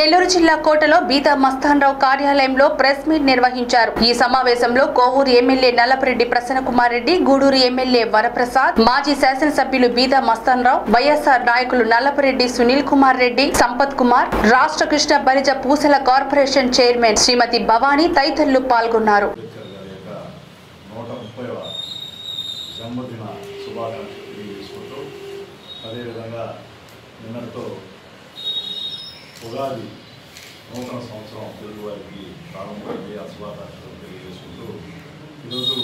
నెల్లూరు జిల్లా కోటలో బీదా మస్తాన్రావు కార్యాలయంలో ప్రెస్ మీట్ నిర్వహించారు ఈ సమావేశంలో కోవూరు ఎమ్మెల్యే నల్లపరెడ్డి ప్రసన్నకుమార్ రెడ్డి గూడూరు ఎమ్మెల్యే వరప్రసాద్ మాజీ శాసనసభ్యులు బీదా మస్తాన్రావు వైఎస్ఆర్ నాయకులు నల్లపరెడ్డి సునీల్ కుమార్ రెడ్డి సంపత్ కుమార్ రాష్ట్ర కృష్ణ బలిజ పూసల కార్పొరేషన్ చైర్మన్ శ్రీమతి భవానీ తదితరులు పాల్గొన్నారు అంబేద్కర్ గారి యొక్క నూట ముప్పైవ జన్మదిన శుభాకాంక్షలు తెలియజేసుకుంటూ అదేవిధంగా నిన్నటితో ఉగాది నూతన సంవత్సరం తెలుగు వారికి ప్రారంభమైంది ఆ శుభాకాంక్షలు తెలియజేసుకుంటూ ఈరోజు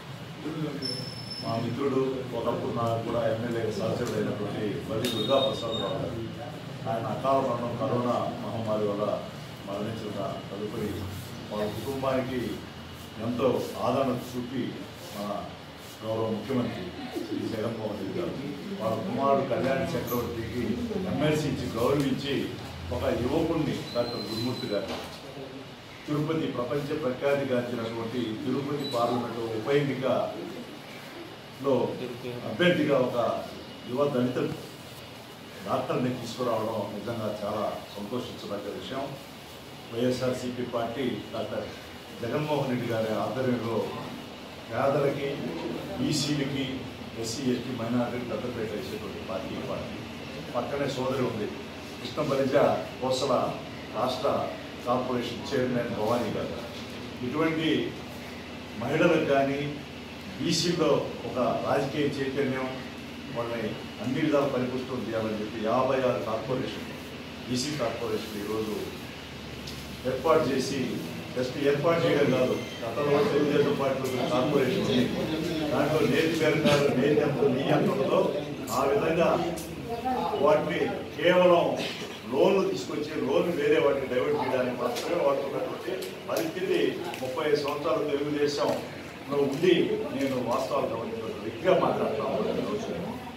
మా మిత్రుడు ఒకప్పుడు నాకు కూడా ఎమ్మెల్యే సహచరుడైనటువంటి బలి దుర్గా ప్రసాద్ రావు గారు ఆయన అకాల మరణం కరోనా మహమ్మారి వల్ల మరణించిన తదుపరి వాళ్ళ కుటుంబానికి ఎంతో ఆదరణ చూపి మన గౌరవ ముఖ్యమంత్రి శ్రీ జగన్మోహన్ రెడ్డి గారు వాళ్ళ కుమారుడు కళ్యాణ్ చక్రవర్తికి ఎమ్మెల్సీ ఇచ్చి గౌరవించి ఒక యువకుడిని డాక్టర్ గురుమూర్తి గారు తిరుపతి ప్రపంచ ప్రఖ్యాతిగాంచినటువంటి తిరుపతి పార్లమెంటు ఉప ఎన్నికలో అభ్యర్థిగా ఒక యువ దళిత డాక్టర్ని తీసుకురావడం నిజంగా చాలా సంతోషించదగ్గ విషయం YSRCP party doctor Jaganmohan Reddy గారి ఆధ్వర్యంలో పేదలకి బీసీలకి ఎస్సీ ఎస్టీ మైనారిటీ పెద్దపేట వేసేటువంటి పార్టీ ఈ పార్టీ పక్కనే సోదరి ఉంది కృష్ణ బలిజ కోసల రాష్ట్ర కార్పొరేషన్ చైర్మన్ భవానీ గారు ఇటువంటి మహిళలకు కానీ బీసీలో ఒక రాజకీయ చైతన్యం వాళ్ళని అన్ని విధాలు పరిపుష్టం చేయాలని చెప్పి యాభై ఆరు కార్పొరేషన్ బీసీ కార్పొరేషన్ ఈరోజు ఏర్పాటు చేసి జస్ట్ ఏర్పాటు చేయడం కాదు గతంలో తెలుగుదేశం పార్టీ ఒక కార్పొరేషన్ ఉంది దాంట్లో నేతి పెరగారు నేతి ఎంత నెయ్యి ఎంత ఉందో ఆ విధంగా వాటిని కేవలం లోన్లు తీసుకొచ్చి లోన్ వేరే వాటిని డైవర్ట్ చేయడానికి మాత్రమే వాడుతున్నటువంటి పరిస్థితి ముప్పై ఐదు సంవత్సరాలు తెలుగుదేశంలో ఉండి నేను వాస్తవాలు గమనించిన వ్యక్తిగా మాట్లాడుతున్నాను ఈరోజు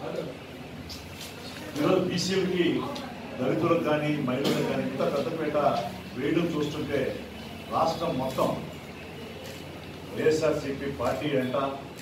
ఈరోజు బీసీలకి దళితులకు కానీ మహిళలకు కానీ ఇంత పెద్దపేట వేయడం చూస్తుంటే రాష్ట్రం మొత్తం వైఎస్ఆర్సీపీ పార్టీ వెంట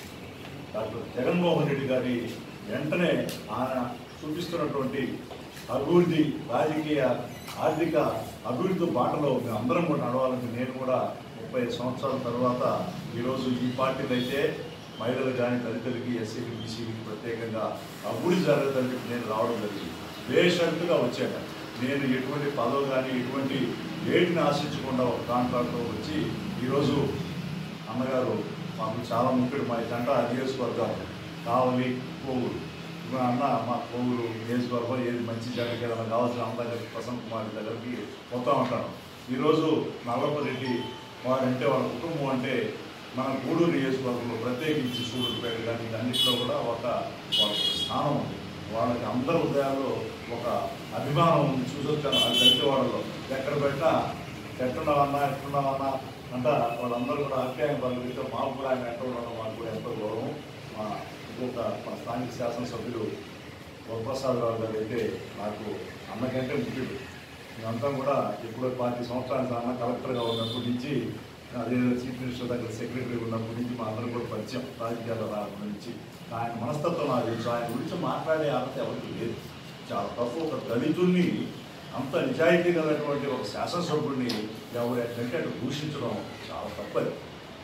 డాక్టర్ జగన్మోహన్ రెడ్డి గారి వెంటనే ఆయన చూపిస్తున్నటువంటి అభివృద్ధి రాజకీయ ఆర్థిక అభివృద్ధి బాటలో మేము అందరం కూడా నడవాలని నేను కూడా ముప్పై సంవత్సరాల తర్వాత ఈరోజు ఈ పార్టీలు అయితే మహిళలు కానీ దళితులకి ఎస్సీలకి బీసీలకి ప్రత్యేకంగా అభివృద్ధి జరగదని నేను రావడం జరిగింది బేషరతుగా వచ్చాను నేను ఎటువంటి పదవి కానీ ఎటువంటి వేటిని ఆశించకుండా ఒక కాంట్రాక్ట్లో వచ్చి ఈరోజు అన్నగారు మాకు చాలా ముఖ్యుడు మా జంట నియోజకవర్గం కావలి కోవూరు ఇప్పుడు అన్న మా కోవూరు నియోజకవర్గం ఏది మంచి జగన్కి ఏదైనా కావాల్సిన అన్న దగ్గర ప్రసన్న కుమార్ దగ్గరికి పోతా ఉంటాను ఈరోజు నల్లపరెడ్డి వారంటే వాళ్ళ కుటుంబం అంటే మన గూడూరు నియోజకవర్గంలో ప్రత్యేకించి సూళ్ళూరుపేట కానీ అన్నింటిలో కూడా ఒక వాళ్ళకి ఒక స్థానం ఉంది వాళ్ళకి అందరి హృదయాల్లో ఒక అభిమానం ఉంది చూసొచ్చాను అది దళిత వాళ్ళలో ఎక్కడ పెట్టినా ఎట్టున్నావన్నా ఎట్టున్నావన్నా అంట వాళ్ళందరూ కూడా అధ్యాయం పలుకుతో మాకు కూడా ఆయన ఎక్కడ ఉండడం మాకు కూడా ఎంతో గౌరవం మా ఇంకొక మా స్థానిక శాసనసభ్యులు వరప్రసాదరావు గారు అయితే నాకు అన్నకంటే ముఖ్యుడు మేమంతా కూడా ఎప్పుడో పార్టీ సంవత్సరానికి అన్న కలెక్టర్గా ఉన్నప్పటి నుంచి అదే చీఫ్ మినిస్టర్ దగ్గర సెక్రటరీ ఉన్నప్పటి నుంచి మా అందరం కూడా పరిచయం రాజకీయాల రావడం నుంచి ఆయన మనస్తత్వం నాకు తెలుసు ఆయన గురించి మాట్లాడే అర్హత ఎవరికి లేదు చాలా తక్కువ ఒక దళితుల్ని అంత నిజాయితీ కలిగినటువంటి ఒక శాసనసభ్యుడిని ఎవరు ఎట్లంటే అటు దూషించడం చాలా తప్పది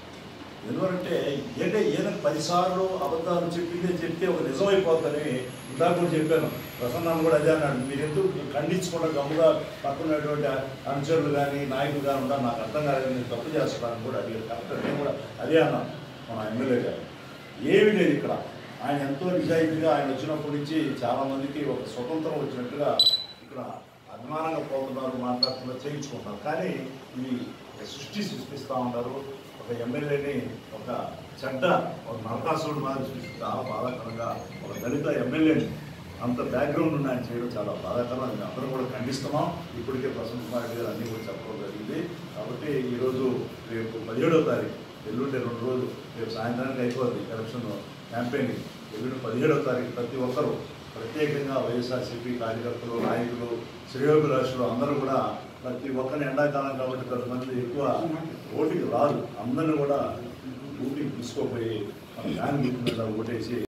ఎందుకంటే ఏంటంటే ఏదైనా పదిసార్లు అబద్ధాలు చెప్పిందే చెప్తే ఒక నిజమైపోతుందని ఇందాక కూడా చెప్పాను ప్రసన్నాన్ని కూడా అదే అన్నాడు మీరు ఎందుకు ఖండించకుండా గమ్ముగా పక్కనటువంటి అనుచరులు కానీ నాయకులు కానీ ఉండాలి నాకు అర్థం కాలేదు నేను తప్పు చేస్తున్నాను కూడా అడిగారు కరెక్ట్ నేను కూడా అదే అన్నాను మన ఎమ్మెల్యే గారు ఏమీ లేదు ఇక్కడ ఆయన ఎంతో నిజాయితీగా ఆయన వచ్చినప్పటి నుంచి చాలా మందికి ఒక స్వతంత్రం వచ్చినట్టుగా ఇక్కడ అభిమానంగా పోతున్నారు మాట్లాడుతున్నారు చేయించుకుంటున్నారు కానీ ఇవి సృష్టి సృష్టిస్తూ ఉన్నారు ఒక ఎమ్మెల్యేని ఒక చెడ్డ ఒక నరకాసురుడు మాదిరి సృష్టి చాలా బాధాకరంగా ఒక దళిత ఎమ్మెల్యేని అంత బ్యాక్గ్రౌండ్ ఉన్న ఆయన చేయడం చాలా బాధాకరం అది మేము అందరం కూడా ఖండిస్తున్నాం ఇప్పటికే ప్రసన్న కుమార్ రెడ్డి గారు అన్నీ కూడా చెప్పడం జరిగింది కాబట్టి ఈరోజు రేపు పదిహేడవ తారీఖు ఎల్లుండి రెండు రోజులు రేపు సాయంత్రానికి అయిపోద్ది ఎలక్షన్ క్యాంపెయినింగ్ ఎల్లుండి పదిహేడవ తారీఖు ప్రతి ఒక్కరూ ప్రత్యేకంగా వైఎస్ఆర్సీపీ కార్యకర్తలు నాయకులు శ్రేయోభిలాషులు అందరూ కూడా ప్రతి ఒక్కరిని ఎండాకాలం కాబట్టి కొంతమంది ఎక్కువ ఓటికి రాదు అందరిని కూడా ఊటికి తీసుకోపోయి మన ఫ్యాన్ గుర్తు మీద ఓటేసి